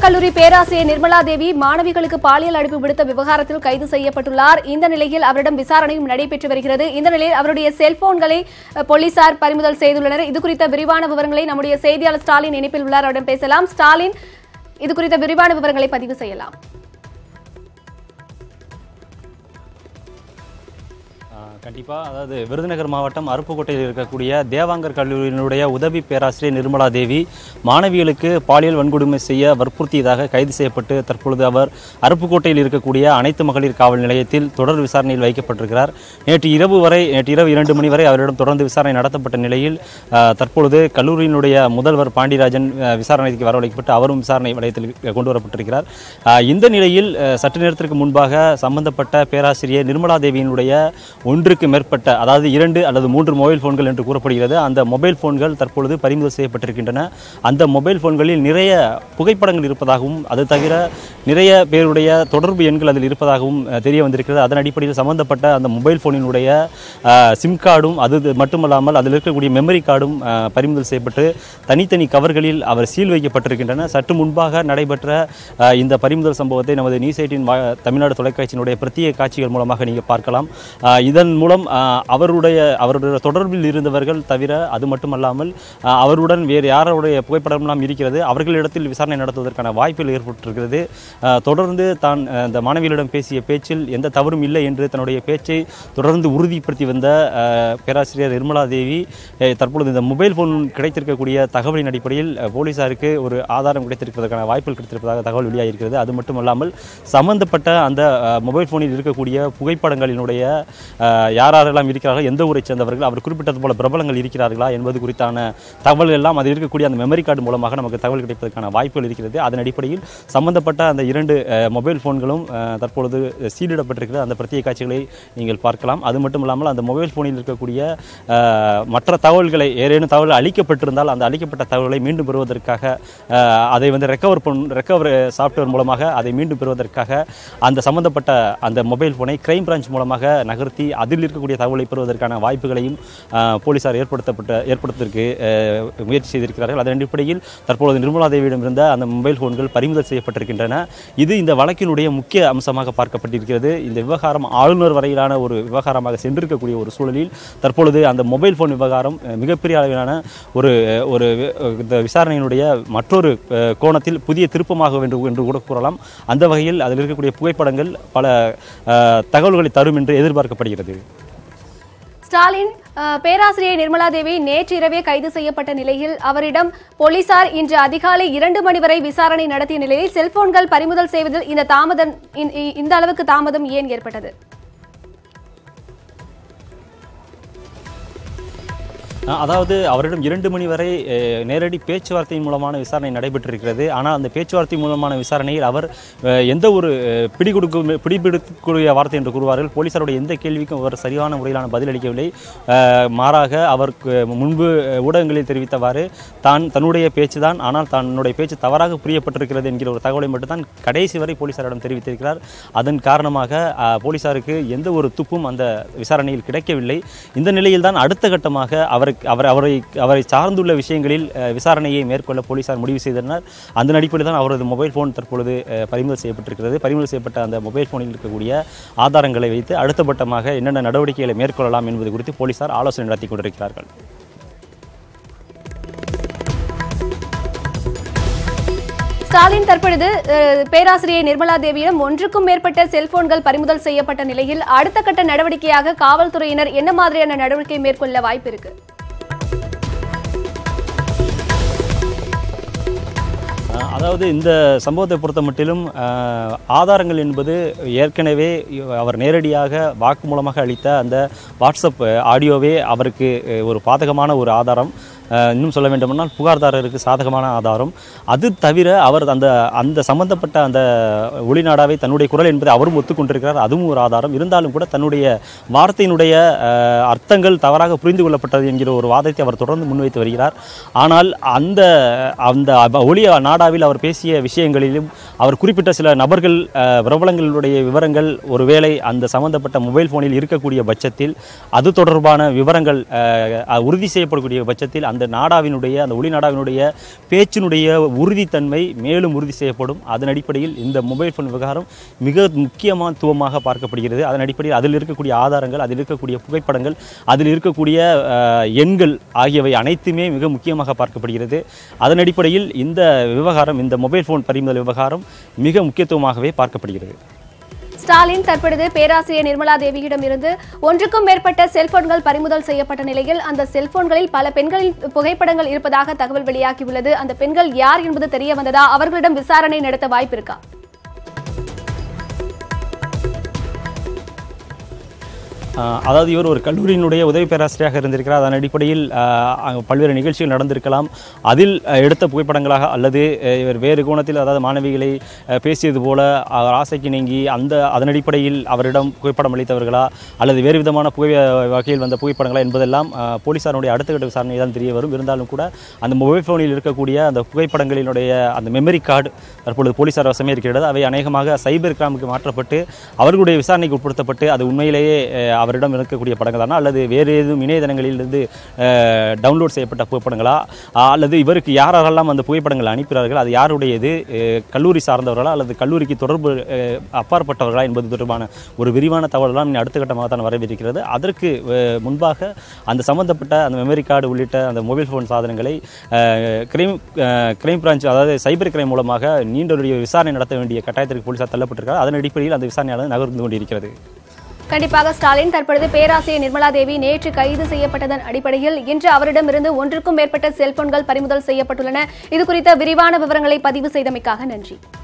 கல்லூரி பேராசிரியர் நிர்மலா தேவி மாணவிகளுக்கு பாலியல் அழைப்பு விடுத்த விவகாரத்தில் கைது செய்யப்பட்டுள்ளார் இந்த நிலையில் அவரிடம் விசாரணையும் நடைபெற்று வருகிறது இந்த நிலையில் அவருடைய செல்போன்களை அஹ், போலீசார் பறிமுதல் செய்துள்ளனர் இது குறித்த விரிவான விவரங்களை நம்முடைய செய்தியாளர் ஸ்டாலின் இணைப்பில் உள்ளார் அவரிடம் பேசலாம் ஸ்டாலின் இது குறித்த விரிவான விவரங்களை பதிவு செய்யலாம் கண்டிப்பாக அதாவது விருதுநகர் மாவட்டம் அருப்புக்கோட்டையில் இருக்கக்கூடிய தேவாங்கர் கல்லூரியினுடைய உதவி பேராசிரியர் நிர்மலா தேவி மாணவிகளுக்கு பாலியல் வன்கொடுமை செய்ய வற்புறுத்தியதாக கைது செய்யப்பட்டு தற்பொழுது அவர் அருப்புக்கோட்டையில் இருக்கக்கூடிய அனைத்து மகளிர் காவல் நிலையத்தில் தொடர் விசாரணையில் வைக்கப்பட்டிருக்கிறார் நேற்று இரவு வரை நேற்று இரவு இரண்டு மணி வரை அவரிடம் தொடர்ந்து விசாரணை நடத்தப்பட்ட நிலையில் அஹ், தற்பொழுது கல்லூரியினுடைய முதல்வர் பாண்டியராஜன் அஹ், விசாரணைக்கு வரவழைக்கப்பட்டு அவரும் விசாரணை வளையத்தில் கொண்டு வரப்பட்டிருக்கிறார் அஹ், இந்த நிலையில் அஹ், சற்று நேரத்திற்கு முன்பாக சம்பந்தப்பட்ட பேராசிரியர் நிர்மலா தேவியினுடைய ஒன்றுக்கு மேற்பட்ட அதாவது இரண்டு அல்லது மூன்று மொபைல் போன்கள் என்று கூறப்படுகிறது அந்த மொபைல் போன்கள் தற்பொழுது பறிமுதல் செய்யப்பட்டிருக்கின்றன அந்த மொபைல் போன்களில் நிறைய புகைப்படங்கள் இருப்பதாகவும் அது தவிர நிறைய பேருடைய தொடர்பு எண்கள் அதில் இருப்பதாகவும் அஹ், தெரிய வந்திருக்கிறது அதன் அடிப்படையில் சம்பந்தப்பட்ட அந்த மொபைல் போனினுடைய அஹ், சிம் கார்டும் அது மட்டுமல்லாமல் அதில் இருக்கக்கூடிய மெமரி கார்டும் அஹ், பறிமுதல் செய்யப்பட்டு தனித்தனி கவர்களில் அவர் சீல் வைக்கப்பட்டிருக்கின்றன சற்று முன்பாக நடைபெற்ற அஹ், இந்த பறிமுதல் சம்பவத்தை நமது நியூஸ் எயிட்டின் தமிழ்நாடு தொலைக்காட்சியினுடைய பிரத்யேக காட்சிகள் மூலமாக நீங்கள் பார்க்கலாம் அஹ், இதன் மூலம் அஹ், அவருடைய அவருடைய தொடர்பில் இருந்தவர்கள் தவிர அது மட்டுமல்லாமல் அஹ், அவருடன் வேறு யாருடைய புகைப்படமெல்லாம் இருக்கிறது அவர்களிடத்தில் விசாரணை நடத்துவதற்கான வாய்ப்புகள் ஏற்பட்டிருக்கிறது அஹ், தொடர்ந்து தான் அஹ், இந்த மாணவிகளிடம் பேசிய பேச்சில் எந்த தவறும் இல்லை என்று தன்னுடைய பேச்சை தொடர்ந்து உறுதிப்படுத்தி வந்த அஹ், பேராசிரியர் நிர்மலா தேவி அஹ், தற்பொழுது இந்த மொபைல் ஃபோன் கிடைத்திருக்கக்கூடிய தகவலின் அடிப்படையில் அஹ், போலீசாருக்கு ஒரு ஆதாரம் கிடைத்திருப்பதற்கான வாய்ப்புகள் கிடைத்திருப்பதாக தகவல் வெளியாகியிருக்கிறது அது மட்டுமல்லாமல் சம்பந்தப்பட்ட அந்த அஹ், மொபைல் ஃபோனில் இருக்கக்கூடிய புகைப்படங்களினுடைய அஹ், யார் யாரெல்லாம் இருக்கிறார்கள் எந்த ஊரைச் சேர்ந்தவர்கள் அவர் குறிப்பிட்டது போல பிரபலங்கள் இருக்கிறார்களா என்பது குறித்தான தகவல்கள் எல்லாம் அதில் இருக்கக்கூடிய அந்த மெமரி கார்டு மூலமாக நமக்கு தகவல் கிடைப்பதற்கான வாய்ப்புகள் இருக்கிறது அதன் அடிப்படையில் சம்பந்தப்பட்ட அந்த இரண்டு அஹ், மொபைல் ஃபோன்களும் அஹ், தற்பொழுது சீலிடப்பட்டிருக்கிற அந்த பிரத்யேக காட்சிகளை நீங்கள் பார்க்கலாம் அது மட்டும் இல்லாமல் அந்த மொபைல் ஃபோனில் இருக்கக்கூடிய அஹ், மற்ற தகவல்களை ஏதேனும் தகவல் அளிக்கப்பட்டிருந்தால் அந்த அளிக்கப்பட்ட தகவலை மீண்டும் பெறுவதற்காக அஹ், அதை வந்து ரெக்கவர் பண் ரெக்கவர் சாஃப்ட்வேர் மூலமாக அதை மீண்டும் பெறுவதற்காக அந்த சம்பந்தப்பட்ட அந்த மொபைல் ஃபோனை கிரைம் பிரான்ச் மூலமாக நகர்த்தி அதில் இருக்கக்கூடிய தகவலை பெறுவதற்கான வாய்ப்புகளையும் அஹ், போலீசார் ஏற்படுத்தப்பட்ட ஏற்படுத்துவதற்கு அஹ், முயற்சி செய்திருக்கிறார்கள் அதன் அடிப்படையில் தற்பொழுது நிர்மலா தேவியிடம் இருந்த அந்த மொபைல் ஃபோன்கள் பறிமுதல் செய்யப்பட்டிருக்கின்றன இது இந்த வழக்கினுடைய முக்கிய அம்சமாக பார்க்கப்பட்டிருக்கிறது இந்த விவகாரம் ஆளுநர் வரையிலான ஒரு விவகாரமாக சென்றிருக்கக்கூடிய ஒரு சூழலில் தற்பொழுது அந்த மொபைல் ஃபோன் விவகாரம் அஹ், மிகப்பெரிய அளவிலான ஒரு ஒரு வி- இந்த விசாரணையினுடைய மற்றொரு அஹ், கோணத்தில் புதிய திருப்பமாக என்று என்று கூட கூறலாம் அந்த வகையில் அதில் இருக்கக்கூடிய புகைப்படங்கள் பல அஹ், தகவல்களை தரும் என்று எதிர்பார்க்கப்படுகிறது ஸ்டாலின் அஹ், பேராசிரியர் நிர்மலா தேவி நேற்று இரவே கைது செய்யப்பட்ட நிலையில் அவரிடம் போலீசார் இன்று அதிகாலை இரண்டு மணி வரை விசாரணை நடத்திய நிலையில் செல்போன்கள் பறிமுதல் செய்வதில் இந்த தாமதம் இந்த- இந்த அளவுக்கு தாமதம் ஏன் ஏற்பட்டது அஹ் அதாவது அவரிடம் இரண்டு மணி வரை அஹ், நேரடி பேச்சுவார்த்தையின் மூலமான விசாரணை நடைபெற்றிருக்கிறது ஆனால் அந்த பேச்சுவார்த்தை மூலமான விசாரணையில் அவர் அஹ், எந்த ஒரு அஹ், பிடிகொடுக்கும் பிடிபெடுக்கக்கூடிய வார்த்தை என்று கூறுவார்கள் போலீசாருடைய எந்த கேள்விக்கும் அவர் சரியான முறையிலான பதிலளிக்கவில்லை அஹ், மாறாக அவருக்கு முன்பு அஹ், ஊடகங்களில் தெரிவித்தவாறு தான் தன்னுடைய பேச்சு தான் ஆனால் தன்னுடைய பேச்சு தவறாக புரியப்பட்டிருக்கிறது என்கிற ஒரு தகவலை மட்டும்தான் கடைசி வரை போலீசாரிடம் தெரிவித்திருக்கிறார் அதன் காரணமாக அஹ், போலீசாருக்கு எந்த ஒரு துப்பும் அந்த விசாரணையில் கிடைக்கவில்லை இந்த நிலையில் தான் அடுத்த கட்டமாக அவருக்கு அவர் அவரை அவரை சார்ந்துள்ள விஷயங்களில் அஹ், விசாரணையை மேற்கொள்ள போலீசார் முடிவு செய்தனர் அந்த அடிப்படையில் தான் அவரது மொபைல் ஃபோன் தற்பொழுது அஹ், பறிமுதல் செய்யப்பட்டிருக்கிறது பறிமுதல் செய்யப்பட்ட அந்த மொபைல் ஃபோனில் இருக்கக்கூடிய ஆதாரங்களை வைத்து அடுத்த கட்டமாக என்னென்ன நடவடிக்கைகளை மேற்கொள்ளலாம் என்பது குறித்து போலீசார் ஆலோசனை நடத்தி கொண்டிருக்கிறார்கள் ஸ்டாலின் தற்பொழுது அஹ், பேராசிரியர் நிர்மலா தேவியிடம் ஒன்றுக்கும் மேற்பட்ட செல்போன்கள் பறிமுதல் செய்யப்பட்ட நிலையில் அடுத்த கட்ட நடவடிக்கையாக காவல்துறையினர் என்ன மாதிரியான நடவடிக்கை மேற்கொள்ள வாய்ப்பு இருக்கு அஹ் அதாவது இந்த சம்பவத்தை பொறுத்த மட்டிலும் அஹ், ஆதாரங்கள் என்பது ஏற்கனவே அவர் நேரடியாக வாக்குமூலமாக அளித்த அந்த வாட்ஸ்அப் ஆடியோவே அவருக்கு அஹ், ஒரு பாதகமான ஒரு ஆதாரம் அஹ், இன்னும் சொல்ல வேண்டுமானால் புகார்தாரருக்கு சாதகமான ஆதாரம் அது தவிர அவர் அந்த அந்த சம்பந்தப்பட்ட அந்த ஒளிநாடாவை தன்னுடைய குரல் என்பதை அவரும் ஒத்துக்கொண்டிருக்கிறார் அதுவும் ஒரு ஆதாரம் இருந்தாலும் கூட தன்னுடைய வார்த்தையினுடைய அஹ், அர்த்தங்கள் தவறாக புரிந்து கொள்ளப்பட்டது என்கிற ஒரு வாதத்தை அவர் தொடர்ந்து முன்வைத்து வருகிறார் ஆனால் அந்த அந்த அப- ஒளி நாடாவில் அவர் பேசிய விஷயங்களிலும் அவர் குறிப்பிட்ட சில நபர்கள் அஹ், பிரபலங்களுடைய விவரங்கள் ஒருவேளை அந்த சம்பந்தப்பட்ட மொபைல் ஃபோனில் இருக்கக்கூடிய பட்சத்தில் அது தொடர்பான விவரங்கள் அஹ், அஹ், உறுதி செய்யப்படக்கூடிய பட்சத்தில் அந்த அந்த நாடாவினுடைய அந்த ஒளி நாடாவினுடைய பேச்சினுடைய உறுதித்தன்மை மேலும் உறுதி செய்யப்படும் அதன் அடிப்படையில் இந்த மொபைல் ஃபோன் விவகாரம் மிக முக்கியத்துவமாக பார்க்கப்படுகிறது அதன் அடிப்படையில் அதில் இருக்கக்கூடிய ஆதாரங்கள் அதில் இருக்கக்கூடிய புகைப்படங்கள் அதில் இருக்கக்கூடிய அஹ், எண்கள் ஆகியவை அனைத்துமே மிக முக்கியமாக பார்க்கப்படுகிறது அதன் அடிப்படையில் இந்த விவகாரம் இந்த மொபைல் ஃபோன் பறிமுதல் விவகாரம் மிக முக்கியத்துவமாகவே பார்க்கப்படுகிறது ஸ்டாலின் தற்பொழுது பேராசிரியர் நிர்மலா தேவியிடம் இருந்து ஒன்றுக்கும் மேற்பட்ட செல்போன்கள் பறிமுதல் செய்யப்பட்ட நிலையில் அந்த செல்போன்களில் பல பெண்களின் புகைப்படங்கள் இருப்பதாக தகவல் வெளியாகியுள்ளது அந்த பெண்கள் யார் என்பது தெரிய வந்ததா அவர்களிடம் விசாரணை நடத்த வாய்ப்பு இருக்கா ஆஹ் அதாவது இவர் ஒரு கல்லூரியினுடைய உதவி பேராசிரியராக இருந்திருக்கிறார் அதன் அடிப்படையில் ஆஹ் அங்கு பல்வேறு நிகழ்ச்சிகள் நடந்திருக்கலாம் அதில் ஆஹ் எடுத்த புகைப்படங்களாக அல்லது ஆஹ் இவர் வேறு கோணத்தில் அதாவது மாணவிகளை ஆஹ் பேசியது போல அவர் ஆசைக்கு நீங்கி அந்த அதன் அடிப்படையில் அவரிடம் புகைப்படம் அளித்தவர்களா அல்லது வேறு விதமான புகை வகையில் வந்த புகைப்படங்களா என்பதெல்லாம் ஆஹ் போலீசாருடைய அடுத்த கட்ட விசாரணை தான் தெரிய வரும் இருந்தாலும் கூட அந்த மொபைல் ஃபோனில் இருக்கக்கூடிய அந்த புகைப்படங்களினுடைய அந்த மெமரி கார்டு தற்பொழுது போலீசார் வசமே இருக்கிறது அவை அநேகமாக சைபர் கிராமுக்கு மாற்றப்பட்டு அவர்களுடைய விசாரணைக்கு உட்படுத்தப்பட்டு அது உண்மையிலேயே அஹ், அவரிடம் இருக்கக்கூடிய படங்கள் தானா அல்லது வேறு ஏதும் இணையதளங்களிலிருந்து டவுன்லோட் செய்யப்பட்ட புகைப்படங்களா அஹ், அல்லது இவருக்கு யாரெல்லாம் அந்த புகைப்படங்கள் அனுப்பினார்கள் அது யாருடையது அஹ், கல்லூரி சார்ந்தவர்களா அல்லது கல்லூரிக்கு தொடர்பு அஹ், அப்பாற்பட்டவர்களா என்பது தொடர்பான ஒரு விரிவான தகவலாம் இனி அடுத்த கட்டமாக தான் வரவிருக்கிறது அதற்கு அஹ், முன்பாக அந்த சம்பந்தப்பட்ட அந்த மெமரி கார்டு உள்ளிட்ட அந்த மொபைல் ஃபோன் சாதனங்களை கிரைம் கிரைம் பிரான்ச் அதாவது சைபர் கிரைம் மூலமாக நீண்டொரு விசாரணை நடத்த வேண்டிய கட்டாயத்திற்கு போலீசார் தள்ளப்பட்டிருக்கிறார் அதன் அடிப்படையில் அந்த விசாரணையானது நகர்ந்து கொண்டிருக்கிறது கண்டிப்பாக ஸ்டாலின் தற்பொழுது பேராசிரியர் நிர்மலா தேவி நேற்று கைது செய்யப்பட்டதன் அடிப்படையில் இன்று அவரிடமிருந்து ஒன்றுக்கும் மேற்பட்ட செல்போன்கள் பறிமுதல் செய்யப்பட்டுள்ளன இது குறித்த விரிவான விவரங்களை பதிவு செய்தமைக்காக நன்றி